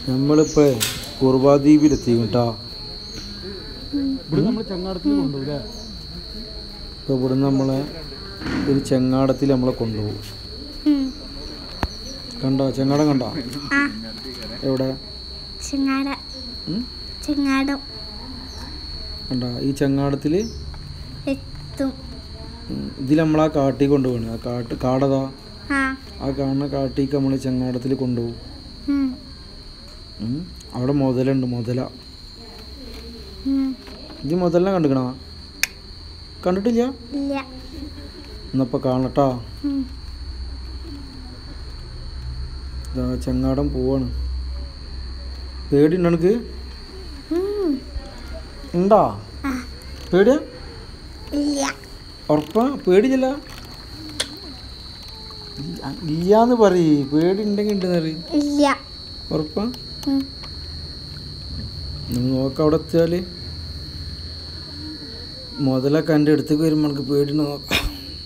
നമ്മളിപ്പോ കുർബാദ്വീപിലെത്തി കേട്ടോ ഇവിടെ നമ്മൾ ചങ്ങാടത്തിൽ കൊണ്ടുപോകും അല്ലേ ഇപ്പൊ ഇവിടുന്ന് നമ്മളെ ഒരു ചെങ്ങാടത്തിൽ നമ്മളെ കൊണ്ടുപോകും കണ്ടോ ചെങ്ങാടം കണ്ടോ ആ എവിടെ ചെങ്ങാട ഉം? ചെങ്ങാടം കണ്ടോ ഈ ചെങ്ങാടത്തിൽ എത്തും ഇതിൽ നമ്മളാ കാട്ടി കൊണ്ടുപോകണം ആ കാട്ട് കാടതാ ആ ആ കാണുന്ന കാട്ടിക്ക് നമ്മൾ ചെങ്ങാടത്തിൽ കൊണ്ടുപോകും ഉം, ഉം. അവിടെ മുതലുണ്ട് മുതല ഉം. ഇത് മുതലിനെ കണ്ടുക്കണോ കണ്ടിട്ടില്ല ഇല്ല എന്നപ്പോൾ കാണട്ടാ ഉം. ഇതാ ചെങ്ങാടം പോവാണ് പേടിയുണ്ടോ എനിക്ക് ഉം. ഉണ്ടോ ആ. പേടിയാ ഇല്ല ഉറപ്പാ പേടിയില്ല ഇല്ല- ഇല്ലാന്ന് പറയ് പേടി ഉണ്ടെങ്കിൽ ഉണ്ടെന്ന് പറയും ഇല്ല ഉറപ്പാ ഉം. നിങ്ങൾ നോക്കാം അവിടെ എത്തിയാൽ മുതലൊക്കെ എൻ്റെ അടുത്തേക്ക് വരുമ്പോൾ എനിക്ക് പേടിയുണ്ട് നോക്കാം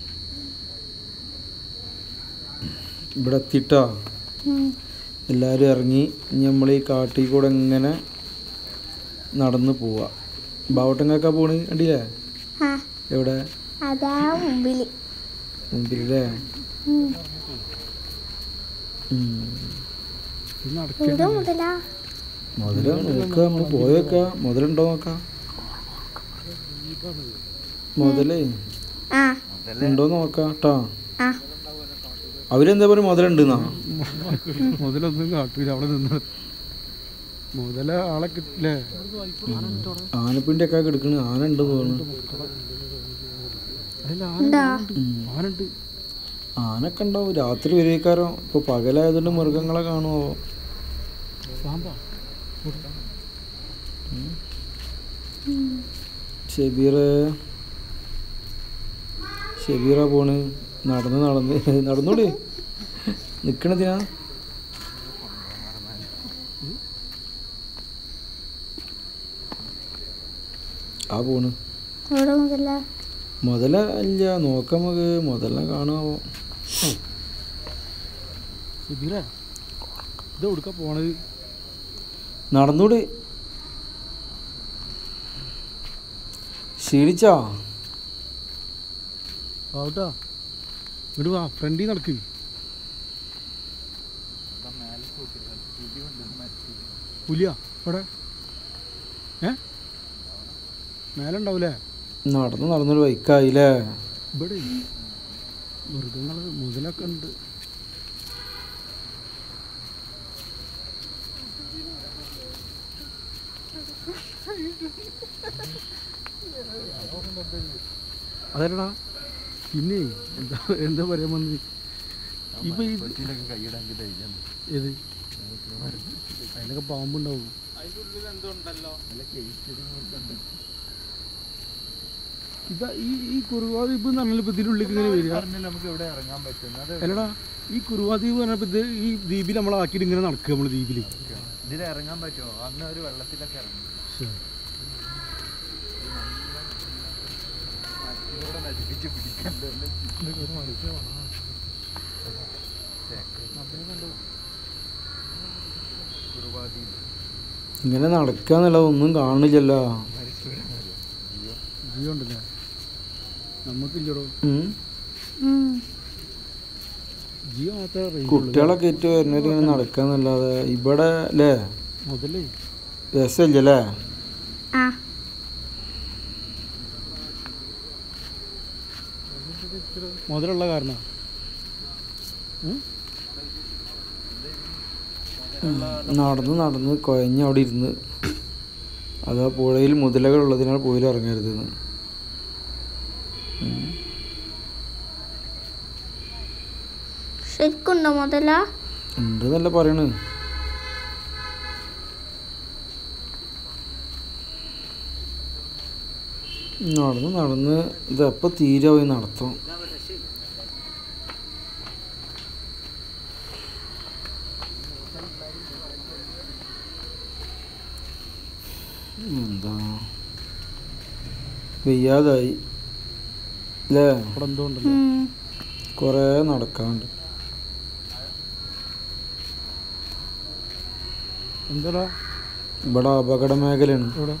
ഇവിടെ എത്തിയിട്ടാ ഉം. എല്ലാവരും ഇറങ്ങി ഇനി നമ്മൾ ഈ കാട്ടിൽ കൂടെ ഇങ്ങനെ നടന്ന് പോവാ ബാവട്ടങ്ങൊക്കെ പോണ് കണ്ടില്ലേ ആ എവിടെ അതാ മുമ്പില് മുമ്പിലല്ലേ ഉം. ഉം. ഇത് നടക്കുക എവിടെ മുതലാ മുതല നോക്കാം നമ്മൾ പോയേക്കാം മുതലുണ്ടോ നോക്കാം മുതലേ ആ ഉണ്ടോ നോക്കാം കേട്ടോ ആ അവരെന്താ പറയുക മുതലുണ്ടെന്നാ മുതലൊന്നും കാട്ടൂല അവിടെ നിന്ന് മുതല ആളെ കിട്ടില്ലേ ആനപ്പിണ്ടി ഒക്കെ എടുക്കണ് ആന ഉണ്ട് തോന്നുന്നു അതിൽ ഉണ്ടോ ഉം. ആനുണ്ട് ആനൊക്കെ ഉണ്ടാവും രാത്രി വരേക്കാരോ ഇപ്പൊ പകലായതുകൊണ്ട് മൃഗങ്ങളെ കാണുമോ പാമ്പാ ഷബീർ ഷബീറ പോണ് നടന്ന് നടന്ന് നടന്നോടി നിക്കണതിനാ ആ പോണ് എവിടെ മുതലാ മുതല ഇല്ല നോക്കാം നമുക്ക് മുതലിനെ കാണുമോ സുധീറ ഇത് എവിടുക്ക പോണത് നടന്നൂടി ക്ഷീണിച്ചാ ആവട്ടാ ഇങ്ങോട്ട് വാ ഫ്രണ്ടിൽ നടക്ക് പുലിയാ ഇവിടെ ഏ മേലെ ഉണ്ടാവൂലേ നടന്ന് നടന്നൊരു ബൈക്കായില്ലേ ഇവിടെ മൃഗങ്ങൾ മുതലൊക്കെ ഉണ്ട് അതല്ലടാ പിന്നെ എന്താ എന്താ പറയാൻ വന്നത് ഇപ്പൊ ഈ ഏത് അതിലൊക്കെ പാമ്പുണ്ടാവും ഇതാ ഈ ഈ കുറുവാദ്വീപ് എന്ന് പറഞ്ഞാൽ ഇപ്പൊ ഇതിനുള്ളിൽ ഇങ്ങനെ വരിക നമുക്ക് എവിടെ ഇറങ്ങാൻ പറ്റും അത് അല്ലടാ ഈ കുറുവാദ്വീപ് പറഞ്ഞപ്പോ ഇത് ഈ ദ്വീപിൽ നമ്മളാക്കിയിട്ട് ഇങ്ങനെ നടക്കുക നമ്മള് ദ്വീപിൽ ഇതിൽ ഇറങ്ങാൻ പറ്റുമോ അന്ന് ഒരു വെള്ളത്തിലൊക്കെ ഇറങ്ങി ഇതിലൂടെ നശിപ്പിച്ച് പിടിക്കണ്ടോ ഒരു മനുഷ്യമാണ് കുറുവാദ്വീപ് ഇങ്ങനെ നടക്കാന്നുള്ളത് ഒന്നും കാണില്ലല്ലോ ജിയോ ഉണ്ടല്ലേ നമുക്കില്ലടോ ഉം. ഉം. ജിയോ മാത്രമേ റേഞ്ച് കുട്ടികളൊക്കെ ഏറ്റവും വരുന്നവർ ഇങ്ങനെ നടക്കാന്നല്ലാതെ ഇവിടെ അല്ലേ മുതലേ രസമില്ലല്ലേ ആ മുതലുള്ള കാരണം നടന്ന് നടന്ന് കുഴഞ്ഞ് അവിടെ ഇരുന്ന് അതാ പുഴയിൽ മുതലകൾ ഉള്ളതിനാൽ പുഴയിൽ ഇറങ്ങരുതെന്ന് ശരിക്കുണ്ടോ മുതലാ ഉണ്ട് എന്നല്ല പറയണ് നടന്ന് നടന്ന് ഇതപ്പോൾ തീരായി നടത്തം എന്താ വെയ്യാതായി അല്ലേ അവിടെ എന്തോ ഉണ്ടല്ലോ ഉം. എന്താടാ ഇവിടെ അപകട മേഖലയാണ് ഇവിടെ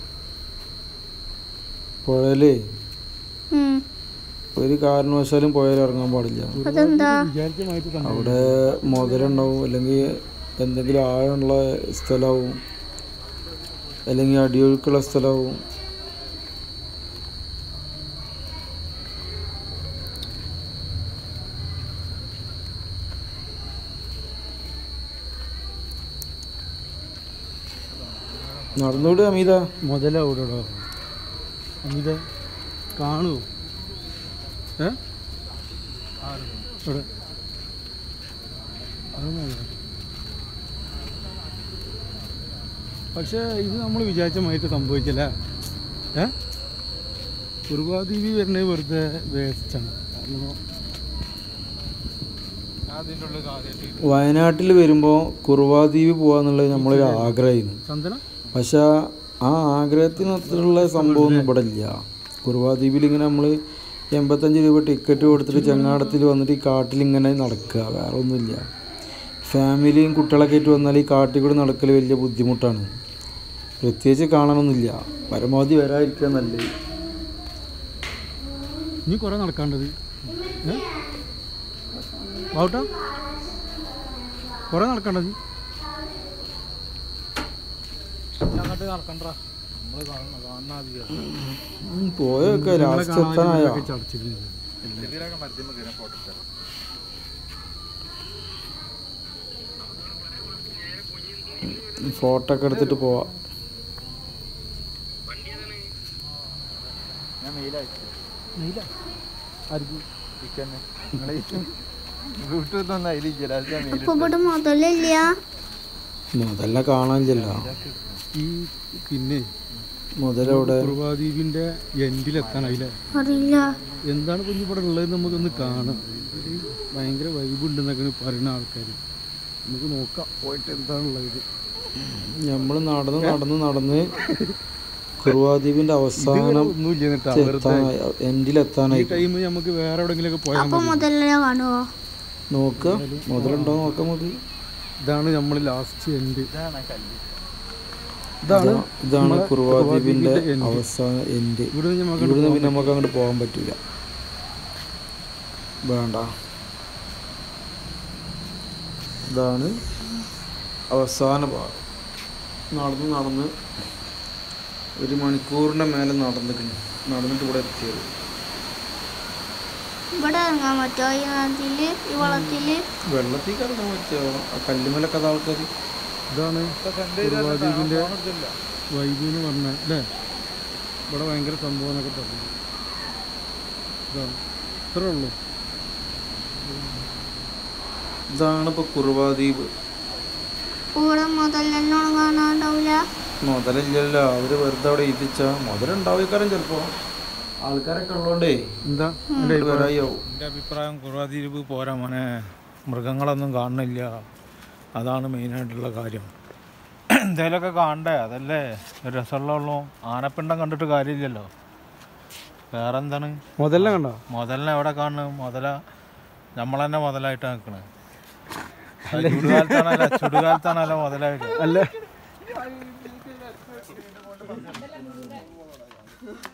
പുഴയിലേ ഉം. ഒരു കാരണവശാലും പുഴയിൽ ഇറങ്ങാൻ പാടില്ല അതെന്താ വിചാരിച്ച മാതിരി സംഭവം അവിടെ മുതലുണ്ടാവും അല്ലെങ്കിൽ എന്തെങ്കിലും ആഴമുള്ള സ്ഥലമാവും അല്ലെങ്കിൽ അടിയൊഴുക്കുള്ള സ്ഥലമാവും നടന്നൂടെ അമിത മുതല അവിടെ അമിത കാണുമോ ഏ ഇവിടെ അതൊന്നും അല്ല. പക്ഷേ ഇത് നമ്മൾ വിചാരിച്ച മാതിരി സംഭവിച്ചില്ല ഏ കുറുവാദ്വീപി വരുന്നത് വെറുതെ വേസ്റ്റാണ് കാരണം അതിൻ്റെ ഉള്ളിൽ കാര്യമായിട്ട് വയനാട്ടിൽ വരുമ്പോൾ കുറുവാദ്വീപ് പോകാന്നുള്ളത് നമ്മളൊരു ആഗ്രഹമായിരുന്നു ചന്ദന പക്ഷെ ആ ആഗ്രഹത്തിനൊത്തുള്ള സംഭവമൊന്നും ഇവിടെ ഇല്ല കുറുവാദ്വീപിൽ ഇങ്ങനെ നമ്മൾ എൺപത്തഞ്ച് രൂപ ടിക്കറ്റ് കൊടുത്തിട്ട് ചങ്ങാടത്തിൽ വന്നിട്ട് ഈ കാട്ടിൽ ഇങ്ങനെ നടക്കുക വേറെ ഒന്നുമില്ല ഫാമിലിയും കുട്ടികളൊക്കെ ആയിട്ട് വന്നാൽ ഈ കാട്ടിൽ കൂടെ നടക്കൽ വലിയ ബുദ്ധിമുട്ടാണ് പ്രത്യേകിച്ച് കാണാനൊന്നുമില്ല പരമാവധി വരാതിരിക്കുക നല്ലത് ഇനി കുറേ നടക്കാണ്ടത് ഏ ബാവുട്ടാ കുറേ നടക്കണ്ടത് അങ്ങോട്ട് നടക്കണ്ട നമ്മൾ കാണാതിരിക്കുക ഉം, പോയൊക്കെ ലാസ്റ്റ് എത്താനായോ ചടച്ചിരുന്നത് ചെറിയൊക്കെ മരത്തിമ്മ കയറാൻ ഫോട്ടോ എടുക്കാം ഫോട്ടോ ഒക്കെ എടുത്തിട്ട് പോവാം ഞാൻ മെയിലയച്ചു ആർക്ക് ചിക്കന്നെ നിങ്ങളെ ബ്ലൂടൂത്ത് അതിലില്ല അത് ഞാൻ മെയിൽ അപ്പൊ ഇവിടെ മുതലില്ല മുതലിനെ കാണാനില്ലല്ലോ ഈ പിന്നെ മുതലെവിടെ കുറുവാദ്വീപിന്റെ എൻഡിലെത്താനായില്ലേ അറിയില്ല എന്താണ് കുഞ്ഞു ഇവിടെ ഉള്ളത് നമുക്കൊന്ന് കാണാം ഒരു ഭയങ്കര വൈബ് ഉണ്ടെന്നൊക്കെ പറയുന്ന ആൾക്കാർ നമുക്ക് നോക്കാം പോയിട്ട് എന്താണുള്ളത് നമ്മൾ നടന്ന് നടന്ന് നടന്ന് കുറുവാദ്വീപിന്റെ അവസാനം ഒന്നുമില്ല എന്നിട്ടാ വെറുതെ ഈ എൻഡിലെത്താനായി ടൈം നമുക്ക് വേറെ എവിടെങ്കിലൊക്കെ പോയാൽ അപ്പൊ മതി മുതലിനെ കാണുവോ നോക്കുക മുതലുണ്ടോ നോക്കാം നമുക്ക് ഇതാണ് നമ്മൾ ലാസ്റ്റ് എൻഡ് ഇതാണ് ആ കല്ല് ഇതാണ് ഇതാണ് നമ്മളെ കുറുവാദ്വീപിന്റെ കുറുവാദ്വീപിന്റെ end. അവസാന എൻഡ് ഇവിടെ നിന്ന് നമുക്ക് ഇവിടുന്ന് പിന്നെ നമുക്ക് അങ്ങോട്ട് പോകാൻ പറ്റില്ല വേണ്ട ഇതാണ് അവസാന ഭാഗം നടന്ന് നടന്ന് ഒരു മണിക്കൂറിൻ്റെ മേലെ നടന്നിട്ടുണ്ട് നടന്നിട്ട് ഇവിടെ എത്തിയത് ഇവിടെ ഇറങ്ങാൻ പറ്റുമോ ഈ നദിയില് ഈ വെള്ളത്തില് വെള്ളത്തിൽ കിടക്കാൻ പറ്റുമോ ആ കല്ലുമലൊക്കെ അത് ആൾക്കാർ ഇതാണ് കുറുവാദ്വീപിന്റെ വൈബ് എന്ന് പറഞ്ഞ അല്ലേ ഇവിടെ ഭയങ്കര സംഭവം എന്നൊക്കെ പറഞ്ഞു ഇതാണ് ഇത്രേ ഉള്ളൂ ഇതാണ് ഇപ്പോൾ കുറുവാദ്വീപ് ഇവിടെ മുതലെന്നെ കാണാണ്ടാവില്ല മുതലില്ലല്ലോ അവര് വെറുതെ അവിടെ ഇരിച്ച മുതലുണ്ടാവിക്കാരം ചിലപ്പോ ആൾക്കാരൊക്കെ ഉള്ളോണ്ടേ എന്താ അങ്ങോട്ട് വരായാവും എൻ്റെ അഭിപ്രായം കുറുവാദ്വീപ് പോരാ മോനെ മൃഗങ്ങളൊന്നും കാണുന്നില്ല അതാണ് മെയിനായിട്ടുള്ള കാര്യം എന്തെങ്കിലുമൊക്കെ കാണണ്ടേ അതല്ലേ ഒരു രസമുള്ളൂ ആനപ്പിണ്ടം കണ്ടിട്ട് കാര്യമില്ലല്ലോ വേറെ എന്താണ് മുതലിനെ കണ്ടോ മുതലിനെ എവിടെ കാണുന്നു മുതല നമ്മൾ തന്നെ മുതലായിട്ട് നിൽക്കണേ ചുടുകാലത്താണല്ലോ ചുടുകാലത്താണല്ലോ മുതലായിട്ട് അല്ല